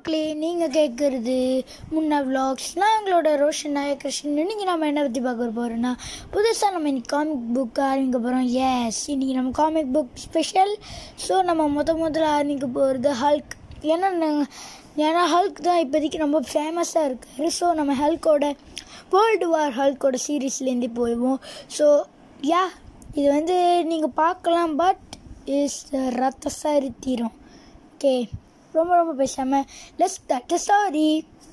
மக்களே நீங்கள் கேட்குறது முன்ன விலாக்ஸ்லாம் எங்களோட ரோஷன் நாயக் கிருஷ்ணன் இன்றைக்கி நம்ம என்ன பற்றி பார்க்க போகிறோன்னா புதுசாக நம்ம இன்னைக்கு காமிக் புக் ஆரம்பிக்க போகிறோம் எஸ் இன்றைக்கி நம்ம காமிக் புக் ஸ்பெஷல் ஸோ நம்ம முத முதல்ல ஆரம்பிக்க போகிறது ஹல்க் ஏன்னா நாங்க- ஏன்னா ஹல்க் தான் இப்போதைக்கு ரொம்ப ஃபேமஸாக இருக்காரு ஸோ நம்ம ஹல்கோட வேர்ல்டு வார் ஹல்கோட சீரீஸ்லேருந்து போயிடுவோம் ஸோ யா இது வந்து நீங்கள் பார்க்கலாம் பட் இஸ் ரத்த சரித்திரம் ஓகே ரொம்ப ரொம்ப பேசாமல் லெஸ் தட் சாரி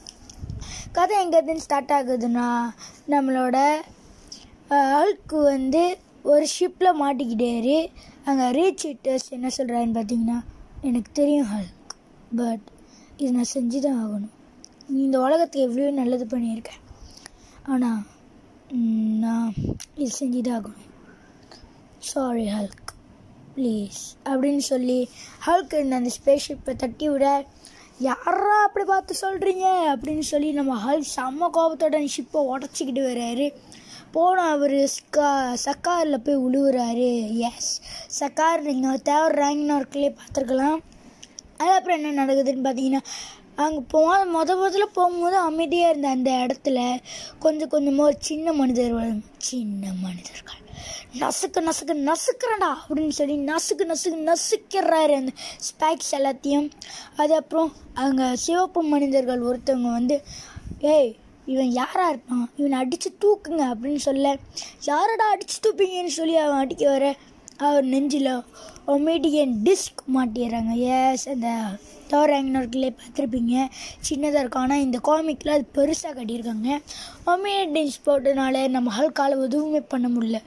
கதை எங்கேருந்து ஸ்டார்ட் ஆகுதுன்னா நம்மளோட ஹல்க்கு வந்து ஒரு ஷிப்பில் மாட்டிக்கிட்டாரு அங்கே ரீச் ஹிட்டர்ஸ் என்ன சொல்கிறாருன்னு பார்த்தீங்கன்னா எனக்கு தெரியும் ஹல்க் பட் இது நான் செஞ்சு தான் ஆகணும் நீ இந்த உலகத்துக்கு எவ்வளோ நல்லது பண்ணியிருக்கேன் ஆனால் நான் இது செஞ்சு தான் ஆகணும் சாரி ஹல்க் ப்ளீஸ் அப்படின்னு சொல்லி ஹல்க் இருந்த அந்த ஸ்பேஸ் ஷிப்பை தட்டி விட யாரா அப்படி பார்த்து சொல்கிறீங்க அப்படின்னு சொல்லி நம்ம ஹல்க் செம்ம கோபத்தோட அந்த ஷிப்பை உடச்சிக்கிட்டு வர்றாரு போன அவர் ஸ்கா சக்காரில் போய் உழுவுறாரு எஸ் சக்கார் நீங்கள் தேவை ரேங்க்னார்க்லேயே பார்த்துருக்கலாம் அதுக்கப்புறம் என்ன நடக்குதுன்னு பார்த்தீங்கன்னா அங்கே போ முத முதல்ல போகும்போது அமைதியாக இருந்த அந்த இடத்துல கொஞ்சம் கொஞ்சமாக ஒரு சின்ன மனிதர் வரும் சின்ன மனிதர்கள் நசுக்கு நசுக்கு நசுக்கிறடா அப்படின்னு சொல்லி நசுக்கு நசுக்கு நசுக்கிறாரு அந்த ஸ்பேக்ஸ் எல்லாத்தையும் அது அப்புறம் அங்கே சிவப்பு மனிதர்கள் ஒருத்தவங்க வந்து ஏய் இவன் யாரா இருப்பான் இவனை அடித்து தூக்குங்க அப்படின்னு சொல்ல யாரடா அடித்து தூப்பீங்கன்னு சொல்லி அவன் அடிக்க வர அவர் நெஞ்சில் ஒமேடியன் டிஸ்க் மாட்டிடுறாங்க எஸ் அந்த தோரங்கனர்களே பார்த்துருப்பீங்க சின்னதாக இருக்கும் ஆனால் இந்த காமிக்கில் அது பெருசாக கட்டியிருக்காங்க ஒமேடியன் டிஸ்க் போட்டனால நம்ம ஹல்கால எதுவுமே பண்ண முடியல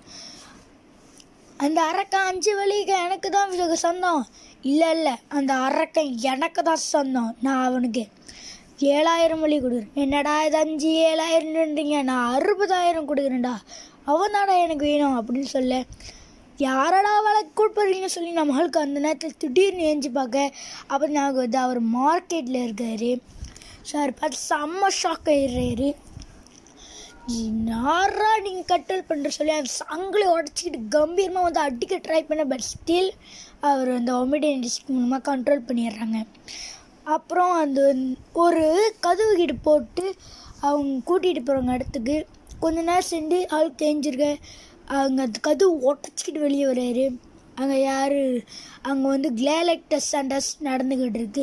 அந்த அரக்கன் அஞ்சு வழிக்கு எனக்கு தான் இதுக்கு சொந்தம் இல்லை இல்லை அந்த அரக்கன் எனக்கு தான் சொந்தம் நான் அவனுக்கு ஏழாயிரம் வழி கொடுக்குறேன் என்னடா இது அஞ்சு ஏழாயிரம்ன்றீங்க நான் அறுபதாயிரம் கொடுக்குறேன்டா அவன் தாடா எனக்கு வேணும் அப்படின்னு சொல்ல யாரடா வழக்கு கொடுப்பறீங்கன்னு சொல்லி நம்ம ஆளுக்கு அந்த நேரத்தில் திடீர்னு ஏஞ்சி பார்க்க அப்புறம் ஞாபகம் வருது அவர் மார்க்கெட்டில் இருக்காரு சார் பார்த்து செம்ம ஷாக் ஆயிடுறாரு யாரா நீங்கள் கட்டல் பண்ணுற சொல்லி அவர் சங்கிலி உடச்சிக்கிட்டு கம்பீரமாக வந்து அடிக்க ட்ரை பண்ண பட் ஸ்டில் அவர் அந்த ஒமிடியன் டிஸ்க் மூலமாக கண்ட்ரோல் பண்ணிடுறாங்க அப்புறம் அந்த ஒரு கதவு கிட்ட போட்டு அவங்க கூட்டிகிட்டு போகிறவங்க இடத்துக்கு கொஞ்ச நேரம் சென்று ஆள் தேஞ்சிருக்க அவங்க அந்த கதவு உடச்சிக்கிட்டு வெளியே வர்றாரு அங்கே யார் அங்கே வந்து கிளாலக்டஸ் அண்டஸ் நடந்துக்கிட்டு இருக்கு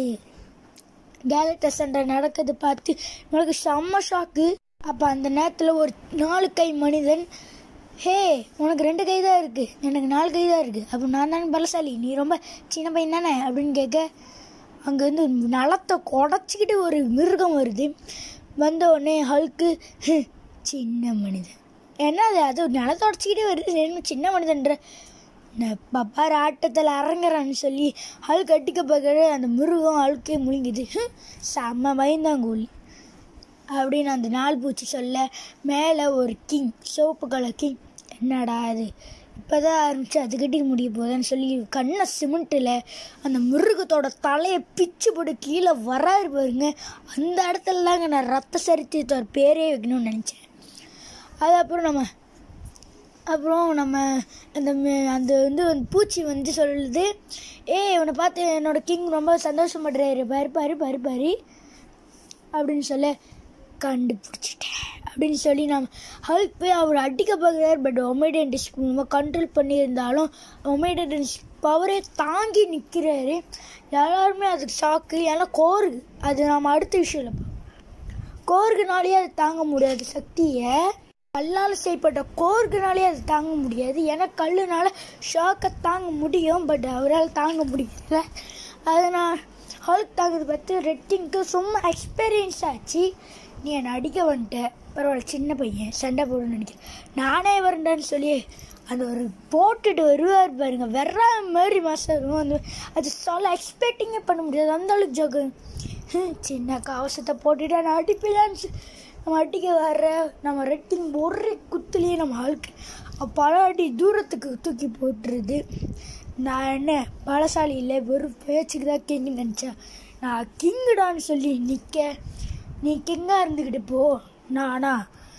கேலக்டஸ் சண்டை நடக்கிறது பார்த்து எனக்கு செம்ம ஷாக்கு அப்போ அந்த நேரத்தில் ஒரு நாலு கை மனிதன் ஹே உனக்கு ரெண்டு கை தான் இருக்குது எனக்கு நாலு கை தான் இருக்குது அப்போ நான் தானே பலசாலி நீ ரொம்ப சின்ன பையன் தானே அப்படின்னு கேட்க அங்கேருந்து நலத்தை குடச்சிக்கிட்டு ஒரு மிருகம் வருது வந்த உடனே ஹல்க்கு "ஹ், சின்ன மனிதன் என்னது அது நிலத்தை உடச்சிக்கிட்டே வருது என்ன சின்ன மனிதன்ற நான் பப்பார் ஆட்டத்தில் அரங்குறான்னு சொல்லி ஹல் கட்டிக்க பார்க்குற அந்த மிருகம் அழுக்கே முழுங்குது "ஹ், செம்ம பயந்தாங்கூலி அப்படின்னு அந்த நாள் பூச்சி சொல்ல மேலே ஒரு கிங் சிவப்பு கலர் கிங் என்னடா அது இப்போ தான் ஆரம்பிச்சு அது கட்டிக்க முடிய போகுதுன்னு சொல்லி கண்ணை சிமெண்ட்டில் அந்த மிருகத்தோட தலையை பிச்சு போட்டு கீழே வராரு பாருங்க அந்த இடத்துல தாங்க நான் ரத்த சரித்திரத்தோட பேரே வைக்கணும்னு நினச்சேன் அது அப்புறம் நம்ம அப்புறம் நம்ம அந்த ம- அந்த வந்து அந்த பூச்சி வந்து சொல்லுது ஏய் இவனை பார்த்து என்னோட கிங் ரொம்ப சந்தோஷப்படுறாரு பாரு பாரு பாரு பாரு அப்படின்னு சொல்ல கண்டுபிடிச்சிட்டேன் அப்படின்னு சொல்லி நம்ம ஹல்க் போய் அவர் அடிக்க பார்க்குறாரு பட் ஒமேடியன் டிஸ்க் மூலமாக கண்ட்ரோல் பண்ணியிருந்தாலும் ஒமேடியன் டிஸ்க் பவரே தாங்கி நிற்கிறாரு எல்லாருமே அதுக்கு ஷாக்கு ஏன்னா கோர்கு அது நம்ம அடுத்த விஷயம் பார்ப்போம் கோர்குனாலேயே அது தாங்க முடியாத சக்தியை கல்லால் செய்யப்பட்ட கோர்குனாலே அது தாங்க முடியாது ஏன்னா கல்லுனால ஷாக்கை தாங்க முடியும் பட் அவரால் தாங்க முடியல அதனால் ஹல்க் தாங்கிறது பார்த்து ரெட்டிங்க்கு சும்மா எக்ஸ்பீரியன்ஸ் ஆச்சு நீ என்னை அடிக்க வந்துட்ட பரவாயில்ல சின்ன பையன் சண்டை போடணும்னு நினைக்கிறேன் நானே வரேன்டான்னு சொல்லி அந்த ஒரு போட்டுட்டு வருவார் பாருங்க வெற மாதிரி மாதம் இருக்கும் அந்த அது சொல்ல எக்ஸ்பெக்டிங்கே பண்ண முடியாது அந்த அளவுக்கு ஜோக்கு ஹம், சின்ன கவசத்தை போட்டுட்டு நான் அடிப்பிலான்னு சொ- நம்ம அடிக்க வர்ற நம்ம ரெட்டிங் ஒரே குத்துலேயே நம்ம ஆளுக்கு பல அடி தூரத்துக்கு தூக்கி போட்டுருது நான் என்ன பலசாலி இல்லை வெறும் பேச்சுக்கு தான் கிங்கு நினச்சேன் நான் கிங்குடான்னு சொல்லி நிற்க நீ கிங்காக இருந்துக்கிட்டு போ நானா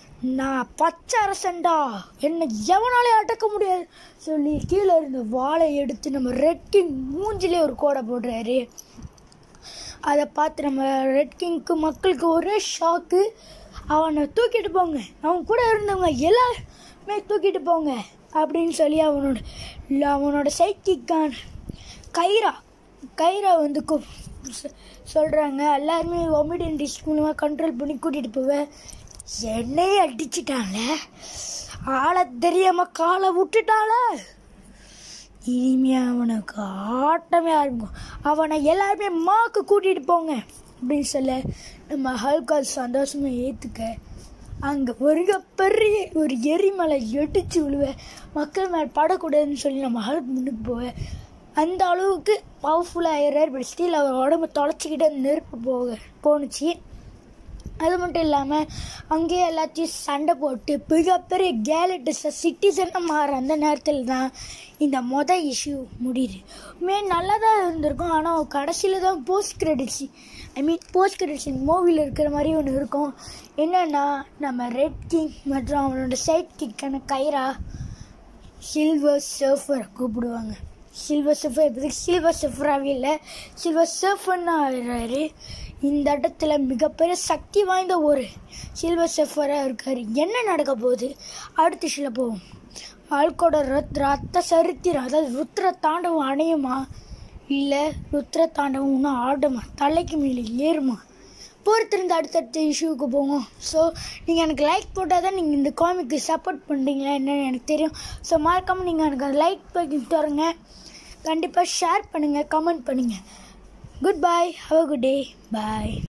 நான் பச்சை அரசன்டா என்னை எவனாலே அடக்க முடியாது சொல்லி கீழே இருந்த வாளை எடுத்து நம்ம ரெட்டிங் மூஞ்சிலே ஒரு கோடை போடுறாரு அதை பார்த்து நம்ம ரெட் கிங்க்கு மக்களுக்கு ஒரே ஷாக்கு அவனை தூக்கிட்டு போங்க அவன் கூட இருந்தவங்க எல்லாருமே தூக்கிட்டு போங்க அப்படின்னு சொல்லி அவனோட இல்ல, அவனோட சைக்கிக்கான கைரா கைரா வந்து கூ சொல்கிறாங்க எல்லாருமே ஒமிடியன் டிஷ் மூலமாக கண்ட்ரோல் பண்ணி கூட்டிகிட்டு போவேன் என்னையே அடிச்சிட்டான்ல ஆளை தெரியாமல் காலை விட்டுட்டால இனிமே அவனுக்கு ஆட்டமே ஆரம்பிக்கும் அவனை எல்லாருமே மாக்கு கூட்டிகிட்டு போங்க அப்படின்னு சொல்ல நம்ம ஹல்கால் சந்தோஷமாக ஏற்றுக்க அங்கே ஒரு பெரிய ஒரு எரிமலை எடிச்சு விழுவ மக்கள் மேலே படக்கூடாதுன்னு சொல்லி நம்ம ஹல்க் முன்னுக்கு போவேன் அந்த அளவுக்கு பவர்ஃபுல்லாக ஆயிடுறாரு பட் ஸ்டில் அவர் உடம்பு தொலைச்சிக்கிட்டு அந்த நெருப்பு போக போணுச்சு அது மட்டும் இல்லாமல் அங்கேயே எல்லாத்தையும் சண்டை போட்டு மிகப்பெரிய கேலட்டஸை சிட்டிசனாக மாற அந்த நேரத்தில் தான் இந்த மொதல் இஷ்யூ முடியுது மே நல்லா தான் இருந்திருக்கும் ஆனால் கடைசியில் தான் post credits I mean post credits மூவியில் இருக்கிற மாதிரி ஒன்று இருக்கும் என்னென்னா நம்ம ரெட் கிங் மற்றும் அவனோட சைட் கிக்கான கைரா சில்வர் சர்ஃபரை கூப்பிடுவாங்க சில்வர் சர்ஃபர் இப்போதைக்கு சில்வர் சர்ஃபராகவே இல்லை சில்வர் சர்ஃபர்னு ஆயிடுறாரு இந்த இடத்துல மிகப்பெரிய சக்தி வாய்ந்த ஒரு சில்வர் சர்ஃபராக இருக்கார் என்ன நடக்க போகுது அடுத்த சில போவோம் ஆள்கோட ரத் ரத்த சரித்திரம் அதாவது ருத்ர தாண்டவம் அணையுமா இல்லை ருத்ர தாண்டவம் இன்னும் ஆடுமா தலைக்கு மேலே ஏறுமா பொறுத்திருந்து அடுத்தடுத்த இஷ்யூவுக்கு போவோம் ஸோ நீங்கள் எனக்கு லைக் போட்டால் தான் நீங்கள் இந்த காமிக்கு சப்போர்ட் பண்ணுறீங்களா என்னன்னு எனக்கு தெரியும் ஸோ மறக்காமல் நீங்கள் எனக்கு அதை லைக் பண்ணி தருங்க கண்டிப்பாக ஷேர் பண்ணுங்கள் கமெண்ட் பண்ணுங்கள் good bye have a good day bye